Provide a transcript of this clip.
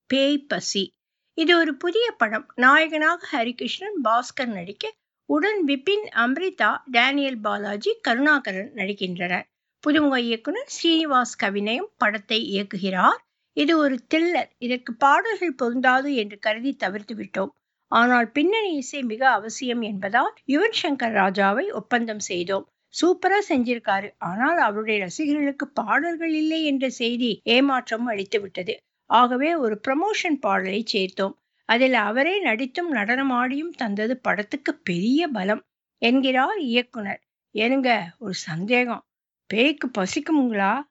பேய் பசி இது ஒரு புதிய படம் நாயகனாக ஹரிகிருஷ்ணன் பாஸ்கர் நடிக்க உடன் விபின் அம்ரிதா டேனியல் பாலாஜி கருணாகரன் நடிக்கின்றனர் புதுமுக இயக்குனர் ஸ்ரீனிவாஸ் கவினயம் படத்தை இயக்குகிறார் இது ஒரு த்ரில்லர் இதற்கு பாடல்கள் பொருந்தாது என்று கருதி தவிர்த்து விட்டோம் ஆனால் பின்னணி இசை மிக அவசியம் என்பதால் யுவன் சங்கர் ராஜாவை ஒப்பந்தம் செய்தோம் சூப்பரா செஞ்சிருக்காரு ஆனால் அவருடைய ரசிகர்களுக்கு பாடல்கள் இல்லை என்ற செய்தி ஏமாற்றம் அளித்து விட்டது ஆகவே ஒரு ப்ரமோஷன் பாடலை சேர்த்தோம் அதில் அவரே நடித்தும் நடனமாடியும் தந்தது படத்துக்கு பெரிய பலம் என்கிறார் இயக்குனர் ஏனுங்க ஒரு சந்தேகம் பேய்க்கு பசிக்குமுங்களா